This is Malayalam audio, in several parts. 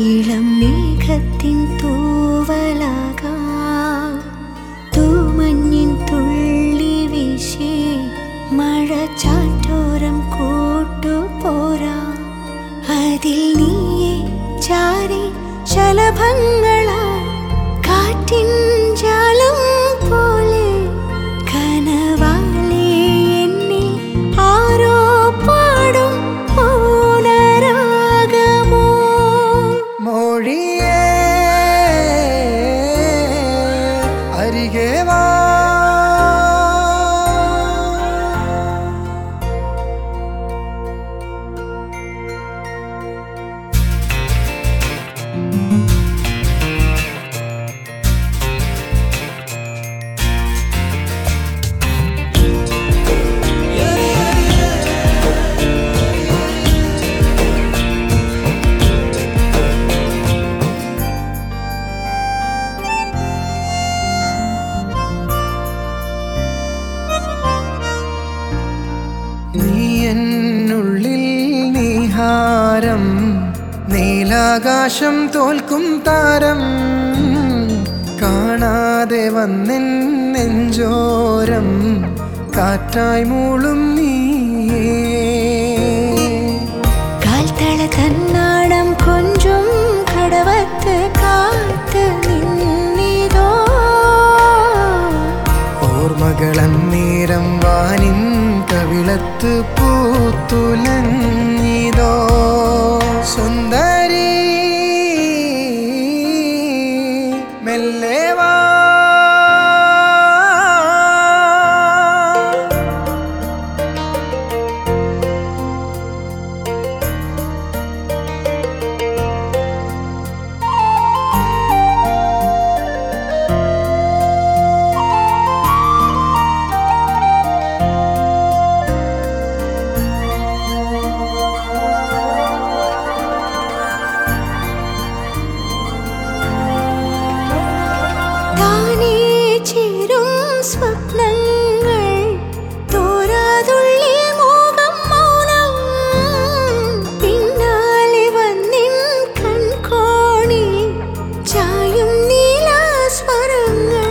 ഇളം മേഘത്തിൻ തൂവലാകാ തൂമഞ്ഞിൻ തുള്ളി വീശി മഴ ചാറ്റോരം കൂട്ടുപോരാ അതിൽ നീയെ ചാരി ശലഭങ്ങളാ കാറ്റിൻ ജാലം പോലെ കനവാലേ എന്നിൽ ആരോ പാടും മൗനരാഗമോ മൊഴിയേ അരികെ വാ നീ എന്നുള്ളിൽ നീഹാരം നീലാകാശം തോൽക്കും താരം കാണാതെ വന്നെൻ നെഞ്ചോരം കാറ്റായി മൂളും നീയേ കാൽത്തള തന്നാടം കൊഞ്ചും കടവത്ത് കാത്ത് നിന്നിതോ ഓർമ്മകളന്നേരം വാനിൻ കവിളത്ത് പൂത്തുലഞ്ഞിതോ സുന്ദരി മെല്ലെ വാ താനേ ചേരും സ്വപ്നങ്ങൾ തോരാതുള്ളിൽ മോഹം മൗനം പിന്നാലെ വന്നിൻ കൺകോണിൽ ചായും നീലാസ്വരങ്ങൾ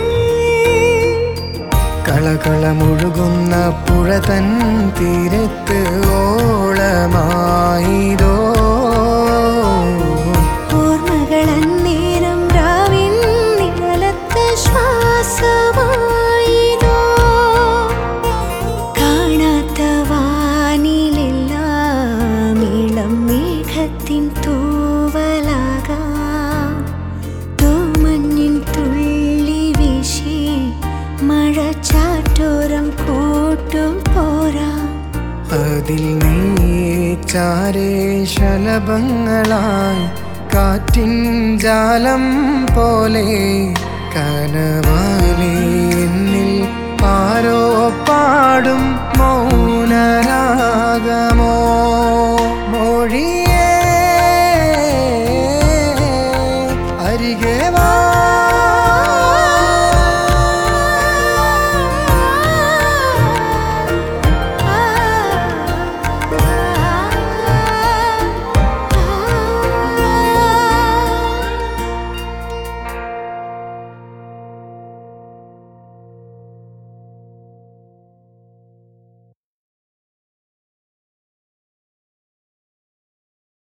കളകളമുഴുകുന്ന പുഴ തൻ തീരത്ത് ഓളമായിതോ ഓർമ്മകളന്നേരം രാവിൻ നിഴലത്ത് ശ്വാസമായിതോ കാണാത്ത വാനിലെല്ലാം ഇളം മേഘത്തിൻ തൂവലാകാം തൂമഞ്ഞിൻ തുള്ളി വീശി മഴ ചാറ്റോരം കൂട്ടും പോരാ അതിൽ നീ ചാരേ ശലഭങ്ങളായി കാറ്റിൻ ജാലം പോലെ കനവാലേ എന്നിൽ ആരോ പാടും മൗനരാഗമോ